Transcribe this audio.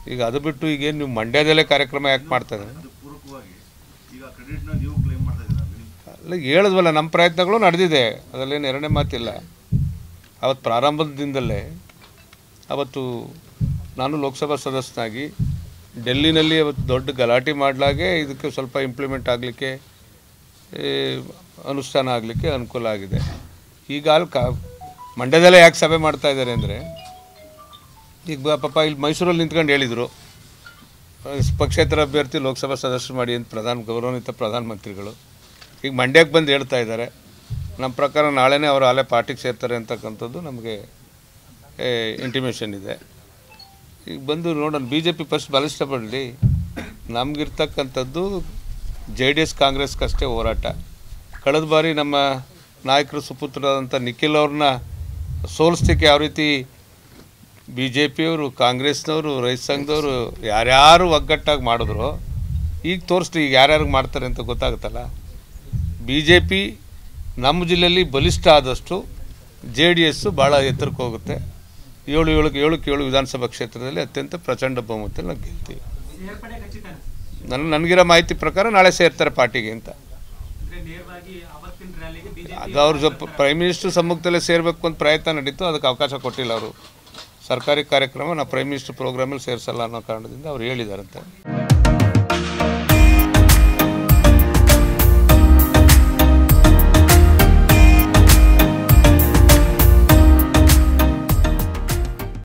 ಈಗ ಅದು ಬಿಟ್ಟು ಈಗೇನು ನೀವು ಮಂಡ್ಯದಲ್ಲೇ ಕಾರ್ಯಕ್ರಮ ಯಾಕೆ ಮಾಡ್ತಾ ಇದ್ದಾರೆ ಅದು ಪೂರಕವಾಗಿ ಈಗ ಕ್ರೆಡಿಟ್ನ ನೀವು ಕ್ಲೈಮ್ ಮಾಡ್ತಾ ಇದ್ದೀರಾ ನೀವು ಅಲ್ಲ ಹೇಳಿದ್ವಲ್ಲ ನಮ್ಮ ಪ್ರಯತ್ನಗಳು ನಡೆದಿದೆ ಅದರಲ್ಲೇನು ಎರಡನೇ ಮಾತಿಲ್ಲ ಅವತ್ತು ಪ್ರಾರಂಭದ ದಿನದಲ್ಲೇ ಅವತ್ತು ನಾನು ಲೋಕಸಭಾ ಸದಸ್ಯನಾಗಿ ಡೆಲ್ಲಿನಲ್ಲಿ ಅವತ್ತು ದೊಡ್ಡ ಗಲಾಟೆ ಮಾಡಲಾಗೆ ಇದಕ್ಕೆ ಸ್ವಲ್ಪ ಇಂಪ್ಲಿಮೆಂಟ್ ಆಗಲಿಕ್ಕೆ ಅನುಷ್ಠಾನ ಆಗಲಿಕ್ಕೆ ಅನುಕೂಲ ಆಗಿದೆ ಈಗ ಅಲ್ಲಿ ಕಾ ಮಂಡ್ಯದಲ್ಲೇ ಯಾಕೆ ಸಭೆ ಮಾಡ್ತಾ ಇದ್ದಾರೆ ಅಂದರೆ ಈಗ ಬ- ಪಾಪ ಇಲ್ಲಿ ಮೈಸೂರಲ್ಲಿ ನಿಂತ್ಕೊಂಡು ಹೇಳಿದರು ಪಕ್ಷೇತರ ಅಭ್ಯರ್ಥಿ ಲೋಕಸಭಾ ಸದಸ್ಯರು ಮಾಡಿ ಅಂತ ಪ್ರಧಾನ ಗೌರವಾನ್ವಿತ ಪ್ರಧಾನಮಂತ್ರಿಗಳು ಈಗ ಮಂಡ್ಯಕ್ಕೆ ಬಂದು ಹೇಳ್ತಾ ಇದ್ದಾರೆ ನಮ್ಮ ಪ್ರಕಾರ ನಾಳೆನೇ ಅವರು ಅಲ್ಲೇ ಪಾರ್ಟಿಗೆ ಸೇರ್ತಾರೆ ಅಂತಕ್ಕಂಥದ್ದು ನಮಗೆ ಇಂಟಿಮೇಷನ್ ಇದೆ ಈಗ ಬಂದು ನೋಡೋಣ ಬಿ ಜೆ ಪಿ ಫಸ್ಟ್ ಬಲಿಷ್ಠ ಪಡಲಿ ನಮಗಿರ್ತಕ್ಕಂಥದ್ದು ಜೆ ಡಿ ಎಸ್ ಕಾಂಗ್ರೆಸ್ಗಷ್ಟೇ ಹೋರಾಟ ಕಳೆದ ಬಾರಿ ನಮ್ಮ ನಾಯಕರು ಸುಪುತ್ರರಾದಂಥ ನಿಖಿಲ್ ಅವ್ರನ್ನ ಸೋಲಿಸ್ಲಿಕ್ಕೆ ಯಾವ ರೀತಿ ಬಿ ಜೆ ಪಿಯವರು ಕಾಂಗ್ರೆಸ್ನವರು ರೈತ ಸಂಘದವರು ಯಾರ್ಯಾರು ಒಗ್ಗಟ್ಟಾಗಿ ಮಾಡಿದ್ರು ಈಗ ತೋರಿಸ್ಲಿ ಈಗ ಯಾರ್ಯಾರಿಗೆ ಮಾಡ್ತಾರೆ ಅಂತ ಗೊತ್ತಾಗುತ್ತಲ್ಲ ಬಿ ಜೆ ಪಿ ನಮ್ಮ ಜಿಲ್ಲೆಯಲ್ಲಿ ಬಲಿಷ್ಠ ಆದಷ್ಟು ಜೆ ಡಿ ಎಸ್ಸು ಭಾಳ ಎತ್ತರಕ್ಕೆ ಹೋಗುತ್ತೆ ಏಳು ಏಳಕ್ಕೆ ಏಳಕ್ಕೆ ಏಳು ವಿಧಾನಸಭಾ ಕ್ಷೇತ್ರದಲ್ಲಿ ಅತ್ಯಂತ ಪ್ರಚಂಡ ಬಹುಮತದಲ್ಲಿ ನಾವು ಗೆಲ್ತೀವಿ ಸೇರ್ಪಡೆ ಖಚಿತ ನನ್ನ ನನಗಿರೋ ಮಾಹಿತಿ ಪ್ರಕಾರ ನಾಳೆ ಸೇರ್ತಾರೆ ಪಾರ್ಟಿಗೆ ಅಂತ ಅಂದ್ರೆ ನೇರವಾಗಿ ಅವತ್ತಿನ ರ್ಯಾಲಿಗೆ ಬಿಜೆಪಿ ಅದು ಅವ್ರ ಸ್ವಲ್ಪ ಪ್ರೈಮ್ ಮಿನಿಸ್ಟರ್ ಸಮ್ಮುಖದಲ್ಲೇ ಸೇರಬೇಕು ಅಂತ ಪ್ರಯತ್ನ ನಡೀತು ಅದಕ್ಕೆ ಅವಕಾಶ ಕೊಟ್ಟಿಲ್ಲ ಅವರು ಸರ್ಕಾರಿ ಕಾರ್ಯಕ್ರಮ ನಾವು ಪ್ರೈಮ್ ಮಿನಿಸ್ಟರ್ ಪ್ರೋಗ್ರಾಮಲ್ಲಿ ಸೇರಿಸಲ್ಲ ಅನ್ನೋ ಕಾರಣದಿಂದ ಅವ್ರು ಹೇಳಿದಾರಂತೆ